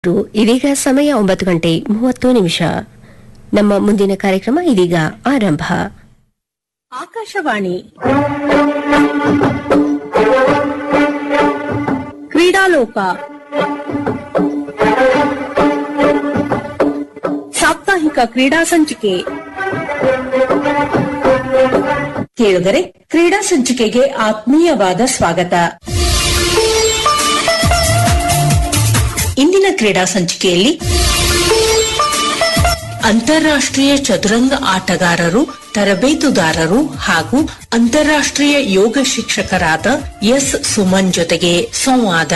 ರು ಇದೀಗ ಸಮಯ ಒಂಬತ್ತು ಗಂಟೆ ಮೂವತ್ತು ನಿಮಿಷ ನಮ್ಮ ಮುಂದಿನ ಕಾರ್ಯಕ್ರಮ ಇದೀಗ ಆರಂಭ ಆಕಾಶವಾಣಿ ಕ್ರೀಡಾಲೋಕ ಸಾಪ್ತಾಹಿಕ ಕ್ರೀಡಾ ಸಂಚಿಕೆ ಕೇಳಿದರೆ ಕ್ರೀಡಾ ಸಂಚಿಕೆಗೆ ಆತ್ಮೀಯವಾದ ಸ್ವಾಗತ ಇಂದಿನ ಕ್ರೀಡಾ ಸಂಚಿಕೆಯಲ್ಲಿ ಅಂತಾರಾಷ್ಟ್ರೀಯ ಚದುರಂಗ ಆಟಗಾರರು ತರಬೇತುದಾರರು ಹಾಗೂ ಅಂತಾರಾಷ್ಟ್ರೀಯ ಯೋಗ ಶಿಕ್ಷಕರಾದ ಎಸ್ ಸುಮನ್ ಜೊತೆಗೆ ಸಂವಾದ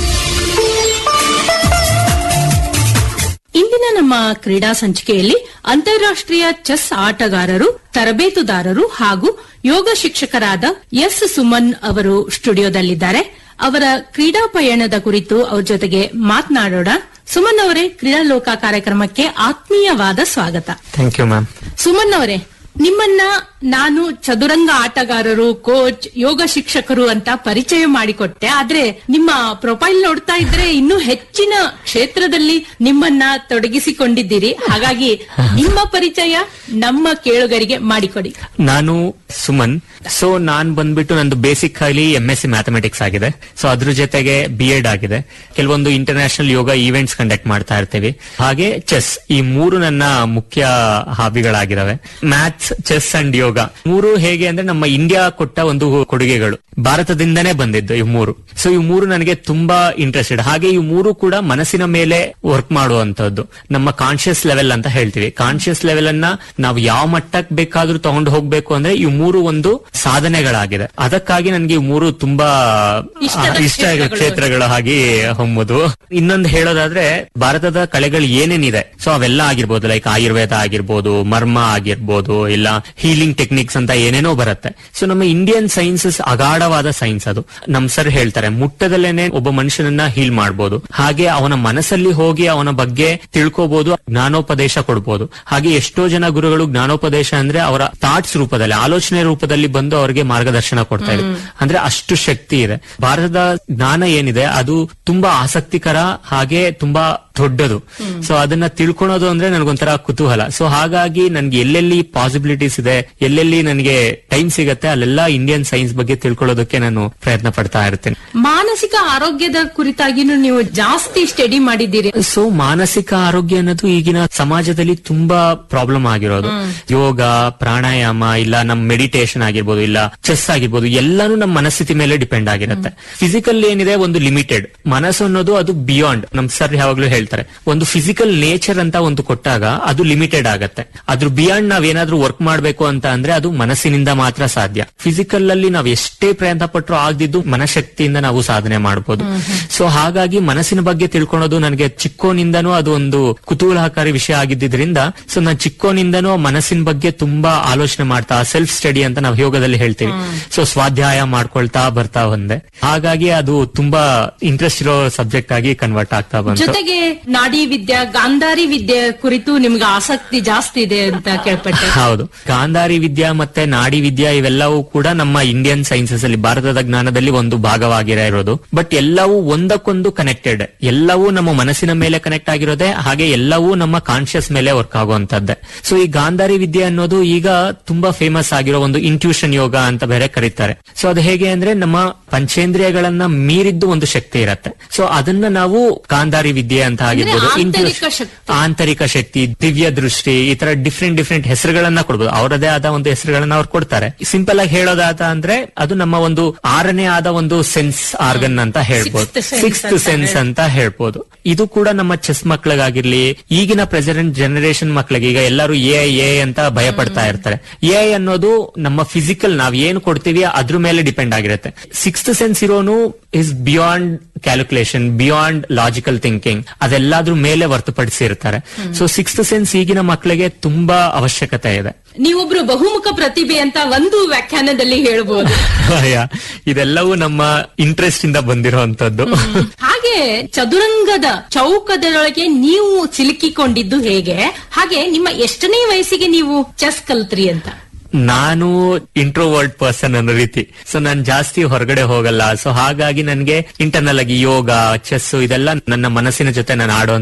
ಇಂದಿನ ನಮ್ಮ ಕ್ರೀಡಾ ಸಂಚಿಕೆಯಲ್ಲಿ ಅಂತಾರಾಷ್ಟ್ರೀಯ ಚೆಸ್ ಆಟಗಾರರು ತರಬೇತುದಾರರು ಹಾಗೂ ಯೋಗ ಶಿಕ್ಷಕರಾದ ಎಸ್ ಸುಮನ್ ಅವರು ಸ್ಟುಡಿಯೋದಲ್ಲಿದ್ದಾರೆ ಅವರ ಕ್ರೀಡಾ ಪಯಣದ ಕುರಿತು ಅವ್ರ ಜೊತೆಗೆ ಮಾತನಾಡೋಣ ಸುಮನ್ ಅವರೇ ಕ್ರೀಡಾ ಲೋಕ ಕಾರ್ಯಕ್ರಮಕ್ಕೆ ಆತ್ಮೀಯವಾದ ಸ್ವಾಗತ ಥ್ಯಾಂಕ್ ಯು ಮ್ಯಾಮ್ ಸುಮನ್ ಅವರೇ ನಿಮ್ಮನ್ನ ನಾನು ಚದುರಂಗ ಆಟಗಾರರು ಕೋಚ್ ಯೋಗ ಶಿಕ್ಷಕರು ಅಂತ ಪರಿಚಯ ಮಾಡಿಕೊಟ್ಟೆ ಆದ್ರೆ ನಿಮ್ಮ ಪ್ರೊಫೈಲ್ ನೋಡ್ತಾ ಇದ್ರೆ ಇನ್ನೂ ಹೆಚ್ಚಿನ ಕ್ಷೇತ್ರದಲ್ಲಿ ನಿಮ್ಮನ್ನ ತೊಡಗಿಸಿಕೊಂಡಿದ್ದೀರಿ ಹಾಗಾಗಿ ನಿಮ್ಮ ಪರಿಚಯ ನಮ್ಮ ಕೇಳುಗರಿಗೆ ಮಾಡಿಕೊಡಿ ನಾನು ಸುಮನ್ ಸೊ ನಾನ್ ಬಂದ್ಬಿಟ್ಟು ನಂದು ಬೇಸಿಕ್ ಆಗಿ ಎಂ ಎಸ್ ಸಿ ಮ್ಯಾಥಮೆಟಿಕ್ಸ್ ಆಗಿದೆ ಸೊ ಅದ್ರ ಜೊತೆಗೆ ಬಿ ಎಡ್ ಆಗಿದೆ ಕೆಲವೊಂದು ಇಂಟರ್ನ್ಯಾಷನಲ್ ಯೋಗ ಈವೆಂಟ್ಸ್ ಕಂಡಕ್ಟ್ ಮಾಡ್ತಾ ಇರ್ತೀವಿ ಹಾಗೆ ಚೆಸ್ ಈ ಮೂರು ನನ್ನ ಮುಖ್ಯ ಹಾಬಿಗಳಾಗಿದಾವೆ ಮ್ಯಾಥ್ಸ್ ಚೆಸ್ ಅಂಡ್ ಯೋಗ ಮೂರು ಹೇಗೆ ಅಂದ್ರೆ ನಮ್ಮ ಇಂಡಿಯಾ ಕೊಟ್ಟ ಒಂದು ಕೊಡುಗೆಗಳು ಭಾರತದಿಂದನೇ ಬಂದಿದ್ದು ಇವು ಮೂರು ಸೊ ಇವು ಮೂರು ನನಗೆ ತುಂಬಾ ಇಂಟ್ರೆಸ್ಟೆಡ್ ಹಾಗೆ ಇವು ಮೂರು ಕೂಡ ಮನಸ್ಸಿನ ಮೇಲೆ ವರ್ಕ್ ಮಾಡುವಂತದ್ದು ನಮ್ಮ ಕಾನ್ಶಿಯಸ್ ಲೆವೆಲ್ ಅಂತ ಹೇಳ್ತೀವಿ ಕಾನ್ಶಿಯಸ್ ಲೆವೆಲ್ ಅನ್ನ ನಾವು ಯಾವ ಮಟ್ಟಕ್ಕೆ ಬೇಕಾದ್ರೂ ತಗೊಂಡು ಹೋಗ್ಬೇಕು ಅಂದ್ರೆ ಇವು ಮೂರು ಒಂದು ಸಾಧನೆಗಳಾಗಿದೆ ಅದಕ್ಕಾಗಿ ನನಗೆ ಇವು ಮೂರು ತುಂಬಾ ಇಷ್ಟದ ಆ, ಇಷ್ಟ ಆಗಿದೆ ಕ್ಷೇತ್ರಗಳು. ಕ್ಷೇತ್ರಗಳು ಹಾಗೆ ಹೊಮ್ಮುದು ಇನ್ನೊಂದು ಹೇಳೋದಾದ್ರೆ ಭಾರತದ ಕಲೆಗಳು ಏನೇನಿದೆ ಸೊ ಅವೆಲ್ಲ ಆಗಿರ್ಬೋದು ಲೈಕ್ ಆಯುರ್ವೇದ ಆಗಿರ್ಬೋದು ಮರ್ಮ ಆಗಿರ್ಬೋದು ಇಲ್ಲ ಹೀಲಿಂಗ್ ಟೆಕ್ನಿಕ್ಸ್ ಅಂತ ಏನೇನೋ ಬರುತ್ತೆ ಸೊ ನಮ್ಮ ಇಂಡಿಯನ್ ಸೈನ್ಸಸ್ ಅಗಾಢವಾದ ಸೈನ್ಸ್ ಅದು ನಮ್ ಸರ್ ಹೇಳ್ತಾರೆ ಮುಟ್ಟದಲ್ಲೇನೆ ಒಬ್ಬ ಮನುಷ್ಯನನ್ನ ಹೀಲ್ ಮಾಡ್ಬೋದು ಹಾಗೆ ಅವನ ಮನಸ್ಸಲ್ಲಿ ಹೋಗಿ ಅವನ ಬಗ್ಗೆ ತಿಳ್ಕೋಬಹುದು ಜ್ಞಾನೋಪದೇಶ ಕೊಡ್ಬೋದು ಹಾಗೆ ಎಷ್ಟೋ ಜನ ಗುರುಗಳು ಜ್ಞಾನೋಪದೇಶ ಅಂದ್ರೆ ಅವರ ಥಾಟ್ಸ್ ರೂಪದಲ್ಲಿ ಆಲೋಚನೆ ರೂಪದಲ್ಲಿ ಬಂದು ಅವರಿಗೆ ಮಾರ್ಗದರ್ಶನ ಕೊಡ್ತಾ ಇದೆ ಅಂದ್ರೆ ಅಷ್ಟು ಶಕ್ತಿ ಇದೆ ಭಾರತದ ಜ್ಞಾನ ಏನಿದೆ ಅದು ತುಂಬಾ ಆಸಕ್ತಿಕರ ಹಾಗೆ ತುಂಬಾ ದೊಡ್ಡದು ಸೊ ಅದನ್ನ ತಿಳ್ಕೊಳೋದು ಅಂದ್ರೆ ನನಗೊಂಥರ ಕುತೂಹಲ ಸೊ ಹಾಗಾಗಿ ನನ್ಗೆ ಎಲ್ಲೆಲ್ಲಿ ಪಾಸಿಬಿಲಿಟೀಸ್ ಇದೆ ಎಲ್ಲೆಲ್ಲಿ ನನಗೆ ಟೈಮ್ ಸಿಗತ್ತೆ ಅಲ್ಲೆಲ್ಲ ಇಂಡಿಯನ್ ಸೈನ್ಸ್ ಬಗ್ಗೆ ತಿಳ್ಕೊಳ್ಳೋದಕ್ಕೆ ನಾನು ಪ್ರಯತ್ನ ಪಡ್ತಾ ಇರ್ತೇನೆ ಮಾನಸಿಕ ಆರೋಗ್ಯದ ಕುರಿತಾಗಿನೂ ನೀವು ಜಾಸ್ತಿ ಸ್ಟಡಿ ಮಾಡಿದ್ದೀರಿ ಸೊ ಮಾನಸಿಕ ಆರೋಗ್ಯ ಅನ್ನೋದು ಈಗಿನ ಸಮಾಜದಲ್ಲಿ ತುಂಬಾ ಪ್ರಾಬ್ಲಮ್ ಆಗಿರೋದು ಯೋಗ ಪ್ರಾಣಾಯಾಮ ಇಲ್ಲ ನಮ್ ಮೆಡಿಟೇಷನ್ ಆಗಿರ್ಬೋದು ಇಲ್ಲ ಚೆಸ್ ಆಗಿರ್ಬೋದು ಎಲ್ಲಾನು ನಮ್ಮ ಮನಸ್ಥಿತಿ ಮೇಲೆ ಡಿಪೆಂಡ್ ಆಗಿರುತ್ತೆ ಫಿಸಿಕಲ್ ಏನಿದೆ ಒಂದು ಲಿಮಿಟೆಡ್ ಮನಸ್ಸು ಅನ್ನೋದು ಅದು ಬಿಯಾಂಡ್ ನಮ್ ಸರ್ ಯಾವಾಗ್ಲೂ ಹೇಳ್ತಾರೆ ಒಂದು ಫಿಸಿಕಲ್ ನೇಚರ್ ಅಂತ ಒಂದು ಕೊಟ್ಟಾಗ ಅದು ಲಿಮಿಟೆಡ್ ಆಗತ್ತೆ ಅದ್ರ ಬಿಯಾಂಡ್ ನಾವ್ ಏನಾದ್ರೂ ವರ್ಕ್ ಮಾಡ್ಬೇಕು ಅಂತ ಅಂದ್ರೆ ಅದು ಮನಸ್ಸಿನಿಂದ ಮಾತ್ರ ಸಾಧ್ಯ ಫಿಸಿಕಲ್ ಅಲ್ಲಿ ನಾವ್ ಎಷ್ಟೇ ಪ್ರಯತ್ನ ಪಟ್ಟರು ಆಗದಿದ್ದು ಮನಶಕ್ತಿಯಿಂದ ನಾವು ಸಾಧನೆ ಮಾಡಬಹುದು ಸೊ ಹಾಗಾಗಿ ಮನಸ್ಸಿನ ಬಗ್ಗೆ ತಿಳ್ಕೊಳ್ಳೋದು ನನಗೆ ಚಿಕ್ಕೋನಿಂದನೂ ಅದು ಒಂದು ಕುತೂಹಲಕಾರಿ ವಿಷಯ ಆಗಿದ್ದರಿಂದ ಸೊ ನಾನು ಚಿಕ್ಕೋನಿಂದನೂ ಆ ಮನಸ್ಸಿನ ಬಗ್ಗೆ ತುಂಬಾ ಆಲೋಚನೆ ಮಾಡ್ತಾ ಸೆಲ್ಫ್ ಸ್ಟಡಿ ಅಂತ ನಾವು ಯೋಗದಲ್ಲಿ ಹೇಳ್ತೀವಿ ಸೊ ಸ್ವಾಧ್ಯಾಯ ಮಾಡ್ಕೊಳ್ತಾ ಬರ್ತಾ ಬಂದೆ ಹಾಗಾಗಿ ಅದು ತುಂಬಾ ಇಂಟ್ರೆಸ್ಟ್ ಇರೋ ಸಬ್ಜೆಕ್ಟ್ ಆಗಿ ಕನ್ವರ್ಟ್ ಆಗ್ತಾ ಬಂತು ಜೊತೆಗೆ ನಾಡಿ ವಿದ್ಯಾ ಗಾಂಧಾರಿ ವಿದ್ಯೆ ಕುರಿತು ನಿಮ್ಗೆ ಆಸಕ್ತಿ ಜಾಸ್ತಿ ಇದೆ ಅಂತ ಕೇಳ್ಪಟ್ಟೆ ಹೌದು ಗಾಂಧಾರಿ ವಿದ್ಯಾ ಮತ್ತೆ ನಾಡಿ ವಿದ್ಯಾ ಇವೆಲ್ಲವೂ ಕೂಡ ನಮ್ಮ ಇಂಡಿಯನ್ ಸೈನ್ಸಸ್ ಅಲ್ಲಿ ಭಾರತದ ಜ್ಞಾನದಲ್ಲಿ ಒಂದು ಭಾಗವಾಗಿರೋದು ಬಟ್ ಎಲ್ಲವೂ ಒಂದಕ್ಕೊಂದು ಕನೆಕ್ಟೆಡ್ ಎಲ್ಲವೂ ನಮ್ಮ ಮನಸ್ಸಿನ ಮೇಲೆ ಕನೆಕ್ಟ್ ಆಗಿರೋದೆ ಹಾಗೆ ಎಲ್ಲವೂ ನಮ್ಮ ಕಾನ್ಶಿಯಸ್ ಮೇಲೆ ವರ್ಕ್ ಆಗುವಂತದ್ದೇ ಸೊ ಈ ಗಾಂಧಾರಿ ವಿದ್ಯೆ ಅನ್ನೋದು ಈಗ ತುಂಬಾ ಫೇಮಸ್ ಆಗಿರೋ ಒಂದು ಇಂಟ್ಯೂಷನ್ ಯೋಗ ಅಂತ ಬೇರೆ ಕರೀತಾರೆ ಸೊ ಅದು ಹೇಗೆ ಅಂದ್ರೆ ನಮ್ಮ ಪಂಚೇಂದ್ರಿಯಗಳನ್ನ ಮೀರಿದ್ದು ಒಂದು ಶಕ್ತಿ ಇರತ್ತೆ ಸೊ ಅದನ್ನ ನಾವು ಗಾಂಧಾರಿ ವಿದ್ಯೆ ಅಂತ ಆಗಿರ್ಬೋದು ಆಂತರಿಕ Intuition- ಶಕ್ತಿ. ಆಂತರಿಕ ಶಕ್ತಿ ದಿವ್ಯ ದೃಷ್ಟಿ ಈ ತರ ಡಿಫ್ರೆಂಟ್ ಡಿಫ್ರೆಂಟ್ ಹೆಸರುಗಳನ್ನ ಕೊಡ್ಬೋದು ಅವರದೇ ಆದ ಒಂದು ಹೆಸರುಗಳನ್ನ ಅವ್ರು ಕೊಡ್ತಾರೆ ಸಿಂಪಲ್ ಆಗಿ ಹೇಳೋದಾದ ಅಂದ್ರೆ ಅದು ನಮ್ಮ ಒಂದು ಆರನೇ ಆದ ಒಂದು ಸೆನ್ಸ್ ಆರ್ಗನ್ ಅಂತ ಹೇಳ್ಬೋದು Sixth sense ಸಿಕ್ಸ್ತ್ ಅಂತ ಸೆನ್ಸ್ ಅಂತ ಹೇಳ್ಬೋದು ಇದು ಕೂಡ ನಮ್ಮ ಚೆಸ್ ಮಕ್ಳಿಗಾಗಿರ್ಲಿ ಈಗಿನ ಪ್ರೆಸೆಂಟ್ ಜನರೇಷನ್ ಮಕ್ಳಿಗೆ ಈಗ ಎಲ್ಲರೂ ಎ ಎ ಅಂತ ಭಯ ಪಡ್ತಾ ಇರ್ತಾರೆ ಎ ಅನ್ನೋದು ನಮ್ಮ ಫಿಸಿಕಲ್ ನಾವ್ ಏನ್ ಕೊಡ್ತೀವಿ ಅದ್ರ ಮೇಲೆ ಡಿಪೆಂಡ್ ಆಗಿರುತ್ತೆ ಸಿಕ್ಸ್ತ್ ಸೆನ್ಸ್ ಇರೋನು is beyond calculation beyond logical thinking ಅದೆಲ್ಲದ್ರ ಮೇಲೆ ಹೊರತುಪಡಿಸಿರ್ತಾರೆ ಸೊ ಸಿಕ್ಸ್ತ್ ಸೆನ್ಸ್ ಈಗಿನ ಮಕ್ಕಳಿಗೆ ತುಂಬಾ ಅವಶ್ಯಕತೆ ಇದೆ ನೀವೊಬ್ರು ಬಹುಮುಖ ಪ್ರತಿಭೆ ಅಂತ ಒಂದು ವ್ಯಾಖ್ಯಾನದಲ್ಲಿ ಹೇಳ್ಬೋದು ಯಾ, ಇದೆಲ್ಲವೂ ನಮ್ಮ ಇಂಟ್ರೆಸ್ಟ್ ಇಂದ ಬಂದಿರುವಂತದ್ದು ಹಾಗೆ ಚದುರಂಗದ ಚೌಕದೊಳಗೆ ನೀವು ಸಿಲುಕಿಕೊಂಡಿದ್ದು ಹೇಗೆ ಹಾಗೆ ನಿಮ್ಮ ಎಷ್ಟನೇ ವಯಸ್ಸಿಗೆ ನೀವು ಚೆಸ್ ಕಲ್ತ್ರಿ ಅಂತ ನಾನು ಇಂಟ್ರೋವರ್ಡ್ ಪರ್ಸನ್ ಅನ್ನೋ ರೀತಿ ಸೊ ನಾನು ಜಾಸ್ತಿ ಹೊರಗಡೆ ಹೋಗಲ್ಲ ಸೊ ಹಾಗಾಗಿ ನನಗೆ ಇಂಟರ್ನಲ್ ಆಗಿ ಯೋಗ ಚೆಸ್ ಇದೆಲ್ಲ ನನ್ನ ಮನಸ್ಸಿನ ಜೊತೆ ನಾನು ಆಡೋ